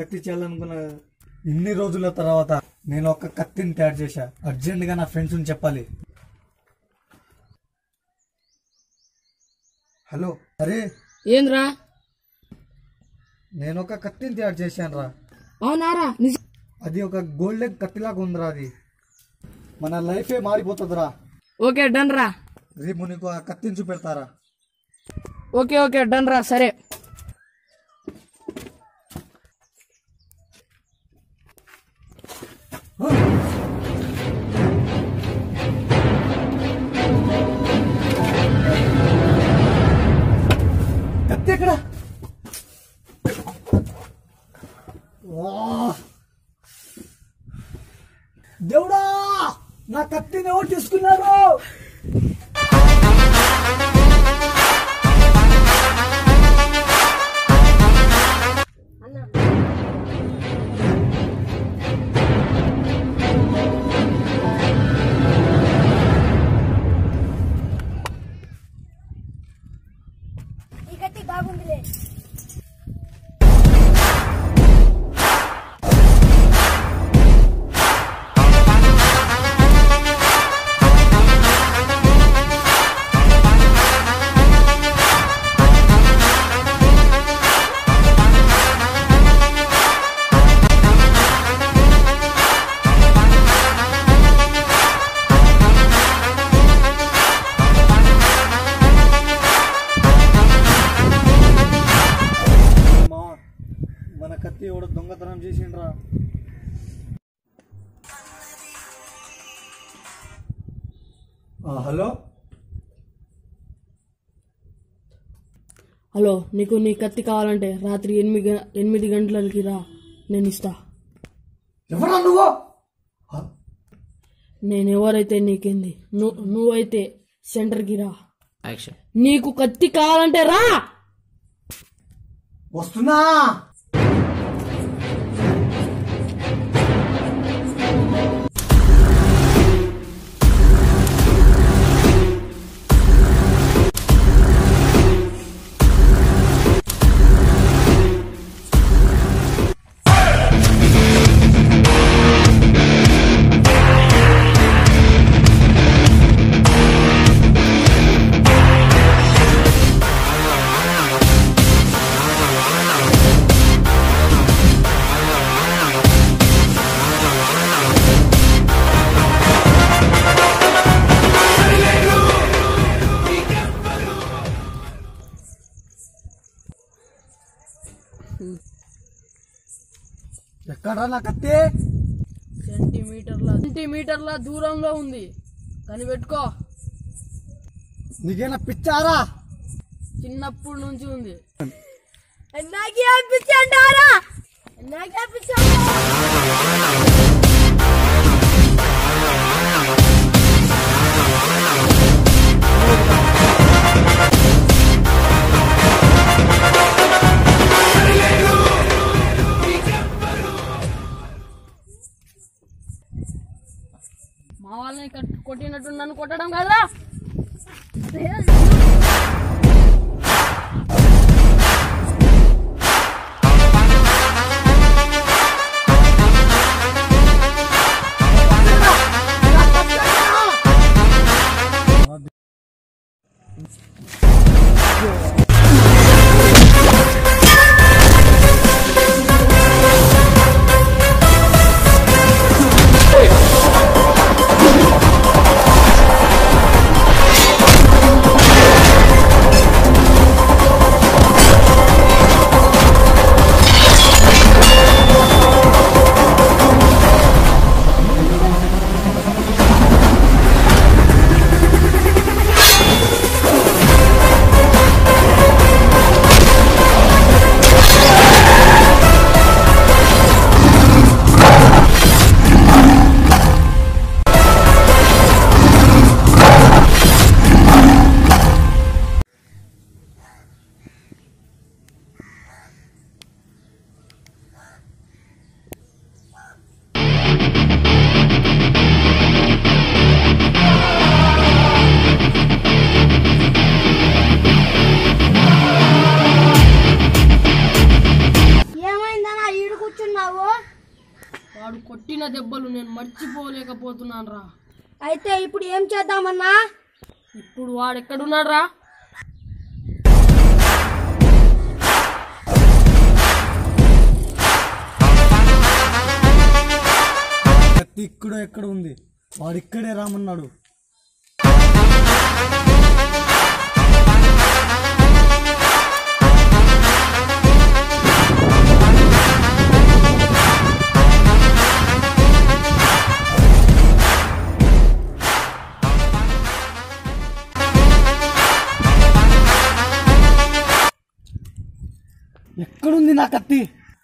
కత్తి చేయాలనుకున్నా ఇన్ని రోజుల తర్వాత నేను ఒక కత్తిని తయారు చేశా అర్జెంట్ గా నా ఫ్రెండ్స్ చెప్పాలి హలో అరే ఏంద్రా నేను ఒక కత్తిని తయారు చేశాను రా అవునారా నిజ- అది ఒక గోల్డెన్ కత్తిలాగా ఉందిరా అది మన లైఫే మారిపోతుందిరా ఓకే డన్ రా రేపు నీకు ఆ కత్తిని చూపెడతారా ఓకే ఓకే డన్ రా సరే కత్తి ఎక్కడ వా! దేవుడా నా కత్తిని ఎవరు తీసుకున్నారు ఈ కత్తి బాగుందిలే మా మన కత్తి ఎవడో దొంగతనం చేసిండ్రా ఆ, హలో హలో నీకు నీ కత్తి కావాలంటే రాత్రి ఎనిమిది గ- ఎనిమిది గంటలకి రా నేను ఇస్తా ఎవరా నువ్వు ఆ, నేను ఎవరైతే నీకేంది నువ్వు నువ్వైతే సెంటర్కి రా నీకు కత్తి కావాలంటే రా వస్తున్నా ఎక్కడ్రా నా కత్తి సెంటీమీటర్ల సెంటీమీటర్ల దూరంలో ఉంది కనిపెట్టుకో నీకేనా పిచ్చారా చిన్నప్పటి నుంచి ఉంది నాకే అనిపించండారా నాకే అనిపించండి మా వాళ్ళని కట్- కొట్టినట్టు నన్ను కొట్టడం కదా ఆ అడుగుతున్నాను రా అయితే ఇప్పుడు ఏం చేద్దామన్నా ఇప్పుడు వాడు ఎక్కడున్నాడు రా కత్తి ఇక్కడ ఎక్కడ ఉంది వాడు ఇక్కడే రామన్నాడు ఎక్కడుంది నా కత్తి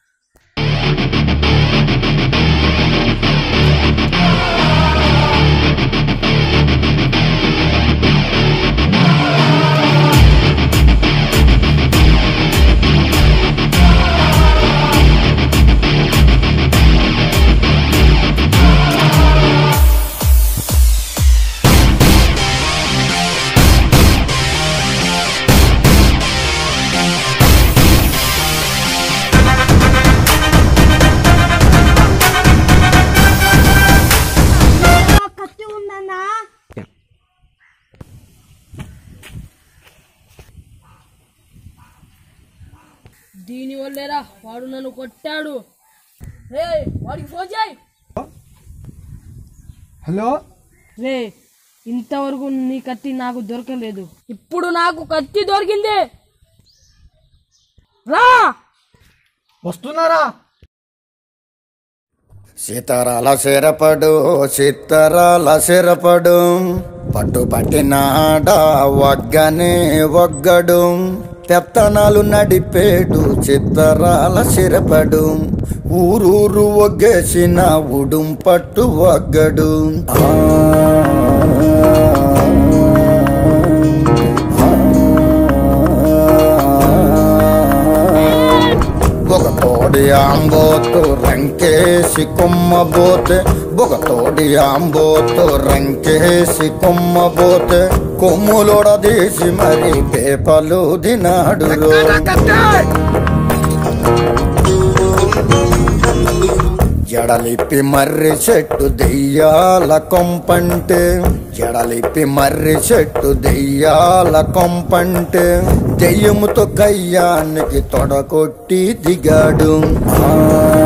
ఆ కత్తి ఉందన్నా దీని వల్లేరా వాడు నన్ను కొట్టాడు రే వాడికి ఫోన్ చేయి హలో రే ఇంతవరకు నీ కత్తి నాకు దొరకలేదు ఇప్పుడు నాకు కత్తి దొరికింది రా వస్తున్నారా సీతారాల సిరపడు సీతారాల సిరపడు పట్టు పట్టినాడ ఒగ్గనే ఒగ్గడు పెత్తనాలు నడిపేడు చిత్తరాల సిరపడు ఊరూరు ఒగ్గేసిన ఉడుం పట్టు ఒగ్గడు ఆ ఒక తోడి ఆంబోతు రంకేసి కొమ్మబోతే ఒక తోడి ఆంబోతు రంకేసి కొమ్మబోతే కొమ్ములొడదీసి మరి పేపలు దినాడు జడలిప్పి మర్రి చెట్టు దెయ్యాల కొంపంటే జడలిప్పి మర్రి చెట్టు దెయ్యాల కొంపంటే దెయ్యముతో కయ్యానికి తొడకొట్టి దిగాడు ఆ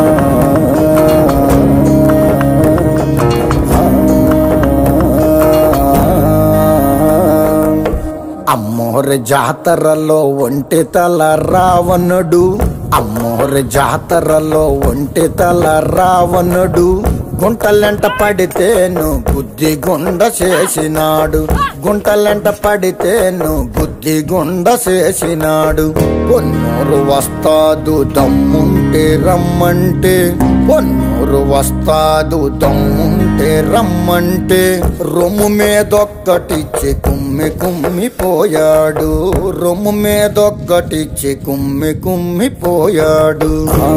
అమ్మోరి జాతరలో ఒంటి తల రావణుడు అమ్మోరి జాతరలో ఒంటి తల రావణుడు గుంటలెంట పడితేను బుద్ధి గుండ చేసినాడు గుంటలెంట పడితేను బుద్ధి గుండ చేసినాడు పొన్నూరు వస్తాదు దమ్ముంటే రమ్మంటే పొన్నూరు వస్తాదు దమ్ముంటే రమ్మంటే రొమ్ము మీదొక్కటిచ్చి కుమ్మి కుమ్మి పోయాడు రొమ్ము మీదొక్కటిచ్చి కుమ్మి కుమ్మి పోయాడు ఆ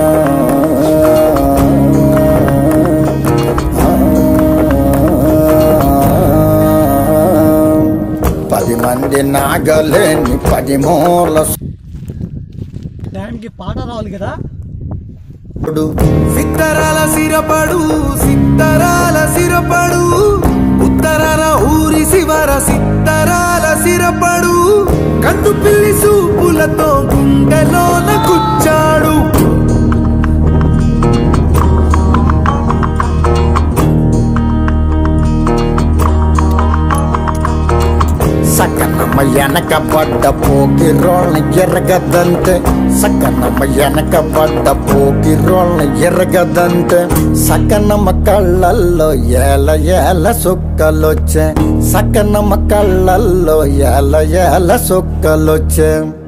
పది మంది నాగలేని పది మూల టైంకి పాట రావాలి కదా సుడు సిత్తరాల సిరపడు సిత్తరాల సిరపడు ఉత్తరాల ఊరి శివర సిత్తరాల సిరపడు కన్ను పిల్లి సూపులతో గుండెలోన కూర్చాడు సకనమ్మ వెనక పడ్డ పోకి రోళ్ళ ఎరగదంటే సకనమ్మ వెనక పడ్డ పోకి రోళ్ళ ఎరగదంటే సకనమ్మ కళ్ళల్లో ఏల ఏల సుక్కలొచ్చే సకనమ్మ కళ్ళల్లో ఏల ఏల సుక్కలొచ్చే